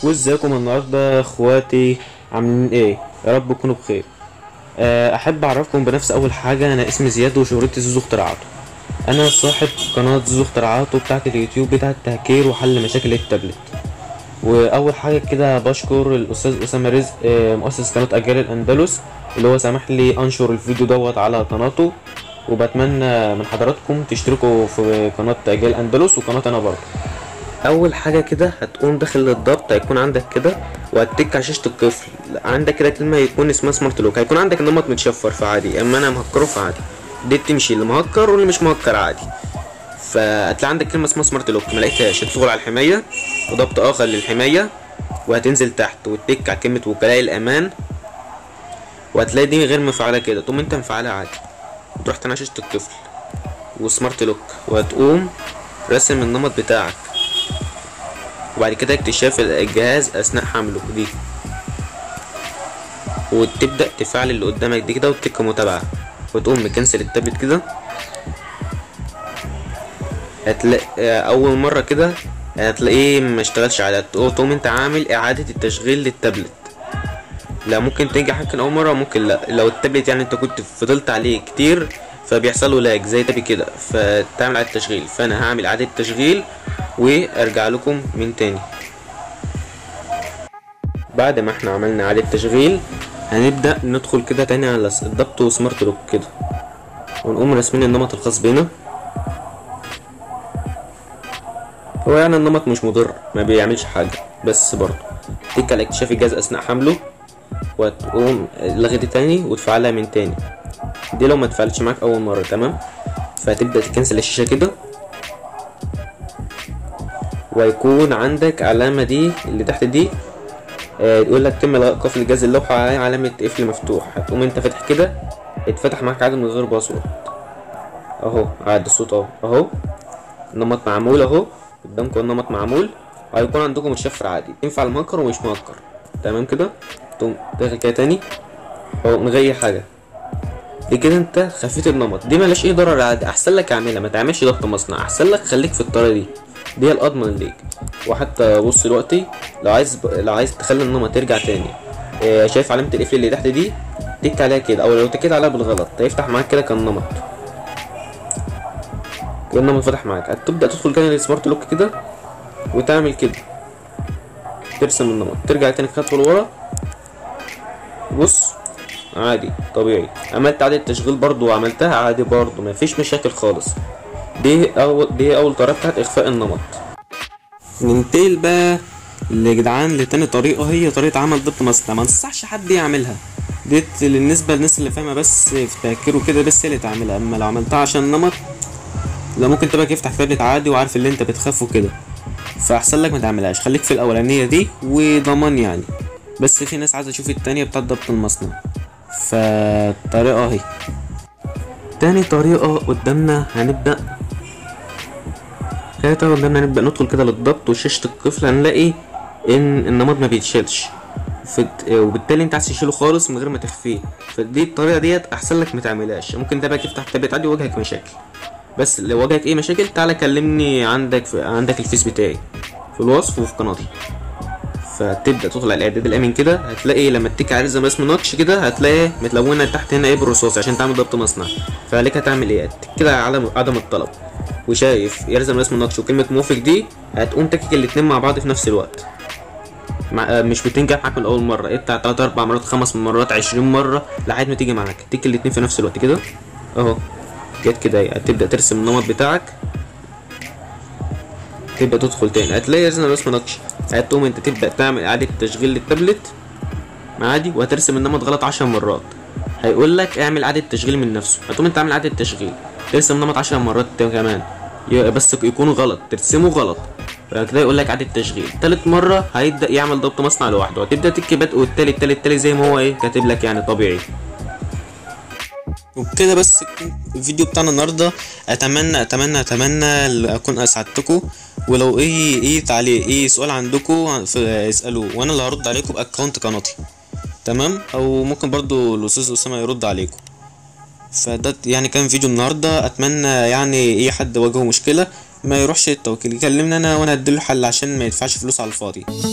وازيكم النهارده اخواتي عاملين ايه يا رب تكونوا بخير آه، احب اعرفكم بنفسي اول حاجه انا اسمي زياد وشهرتي زوزو اختراعاته انا صاحب قناه زوزو اختراعاته بتاعت اليوتيوب بتاعت تهكير وحل مشاكل التابلت واول حاجه كده بشكر الاستاذ اسامه رزق آه، مؤسس قناه اجيال الاندلس اللي هو سامح لي انشر الفيديو دوت على قناته وبتمنى من حضراتكم تشتركوا في قناه اجيال اندلس وقناه انا برضه اول حاجه كده هتقوم داخل للضبط هيكون عندك كده وهتك على شاشه القفل عندك كده كلمه يكون اسمها سمارت لوك هيكون عندك النمط متشفر فعادي اما انا مهكره فعادي دي تمشي اللي مهكر واللي مش مهكر عادي فهتلاقي عندك كلمه اسمها سمارت لوك ما لقيتهاش هتدخل على الحمايه وضبط اخر للحمايه وهتنزل تحت وتك على كلمه وكلاء الامان وهتلاقي دي غير مفعله كده تقوم انت مفعلها عادي وتروح تاني على شاشه القفل وسمارت لوك وهتقوم رسم النمط بتاعك وبعد كده اكتشاف الجهاز اثناء حمله دي وتبدا تفعل اللي قدامك دي كده وتك متابعه وتقوم مكنسل التابلت كده هتلاقي اول مره كده هتلاقيه ما اشتغلش على تقوم انت عامل اعاده التشغيل للتابلت لا ممكن تنجح ممكن اول مره ممكن لا لو التابلت يعني انت كنت فضلت عليه كتير فبيحصل له لاج زي تابي كده فتعمل اعاده تشغيل فانا هعمل اعاده تشغيل وارجع لكم من تاني بعد ما احنا عملنا اعاده تشغيل هنبدا ندخل كده تاني على الضبط وسمارت لوك كده ونقوم راسمين النمط الخاص بينا هو يعني النمط مش مضر ما بيعملش حاجه بس برضه تك على اكتشاف الجهاز اثناء حمله وتقوم لغي دي تاني وتفعلها من تاني دي لو ما اتفعلتش معاك اول مره تمام فهتبدا تكنسل الشاشه كده ويكون عندك علامة دي اللي تحت دي آه، يقول لك تم إلغاء قفل الجهاز اللوحة عليه علامة قفل مفتوح هتقوم انت فاتح كده اتفتح معاك عادي من غير باسورد اهو عادي الصوت اهو اهو النمط معمول اهو قدامكم النمط معمول وهيكون عندكم الشفر عادي ينفع المهكر ومش مهكر تمام كده تقوم داخل كده تاني اهو من غير حاجة دي كده انت خفيت النمط دي ملاش ايه ضرر عادي احسن لك اعملها ما تعملش ضغط مصنع احسن لك خليك في الطريقة دي دي هي الاضمن ليك وحتى بص دلوقتي لو عايز ب... لو عايز تخلي النمط يرجع تاني إيه شايف علامه القفل اللي تحت دي تك عليها كده او لو تكيت عليها بالغلط هيفتح معاك كده كان نمط كده النمط فتح معاك هتبدا تدخل كده السمارت لوك كده وتعمل كده ترسم النمط ترجع تاني خطوه لورا بص عادي طبيعي عملت اعاده تشغيل برضو وعملتها عادي برضو مفيش مشاكل خالص دي اول دي اول طريقه بتاعت اخفاء النمط ننتقل بقى يا جدعان لتاني طريقه هي طريقه عمل ضبط مصنع ما انصحش حد يعملها ديت بالنسبه للناس اللي فاهمه بس في تفكير وكده بس هي اللي تعملها اما لو عملتها عشان النمط لا ممكن تبقى يفتح تابلت عادي وعارف اللي انت بتخاف وكده فاحسن لك ما تعملهاش خليك في الاولانيه دي وضمان يعني بس في ناس عايزه تشوف التانية بتاعت ضبط المصنع فالطريقه اهي تاني طريقة قدامنا هنبدأ تاني طريقة قدامنا هنبدأ ندخل كده للضبط وشاشة القفل هنلاقي إن النمط ما بيتشالش فت... وبالتالي انت عايز تشيله خالص من غير ما تخفيه فدي الطريقة ديت أحسن لك ما تعملهاش ممكن تبقى تفتح تابلت عادي وواجهك مشاكل بس لو واجهك ايه مشاكل تعالى كلمني عندك في... عندك الفيس بتاعي في الوصف وفي قناتي فتبدا تدخل على الاعداد الامن كده هتلاقي لما تتك على زي اسم نوتش كده هتلاقي متلونه تحت هنا ايه بالرصاص عشان تعمل ضبط مصنع فعليك هتعمل ايه هتك كده على عدم الطلب وشايف يلزم اسم نوتش وكلمه موافق دي هتقوم تكك الاتنين مع بعض في نفس الوقت مع... مش بتنجح معاك من اول مره انت بتاع 3 4 مرات 5 مرات 20 مره لحد ما تيجي معاك تك الاتنين في نفس الوقت كده اهو جت كده اهي هتبدا ترسم النمط بتاعك تبدا تدخل تاني هتلاقي يلزم اسم نوتش هتقوم انت تبدا تعمل اعاده تشغيل للتابلت عادي وهترسم النمط غلط 10 مرات هيقول لك اعمل اعاده تشغيل من نفسه هتقوم انت تعمل اعاده تشغيل ترسم النمط 10 مرات كمان بس يكون غلط ترسمه غلط بعد كده يقول لك اعاده تشغيل تالت مره هيبدا يعمل ضبط مصنع لوحده هتبدا تكتب بدء والتالت تالت تالت زي ما هو ايه كاتب لك يعني طبيعي وبكده بس الفيديو بتاعنا النهارده اتمنى اتمنى اتمنى اكون اسعدتكم ولو ايه ايه تعليق ايه سؤال عندكم اسالوه وانا اللي هرد عليكم باكونت قناتي تمام او ممكن برضو الاستاذ اسامه يرد عليكم فده يعني كان فيديو النهارده اتمنى يعني اي حد واجهه مشكله ما يروحش التوكيل يكلمني انا وانا اديله حل عشان ما يدفعش فلوس على الفاضي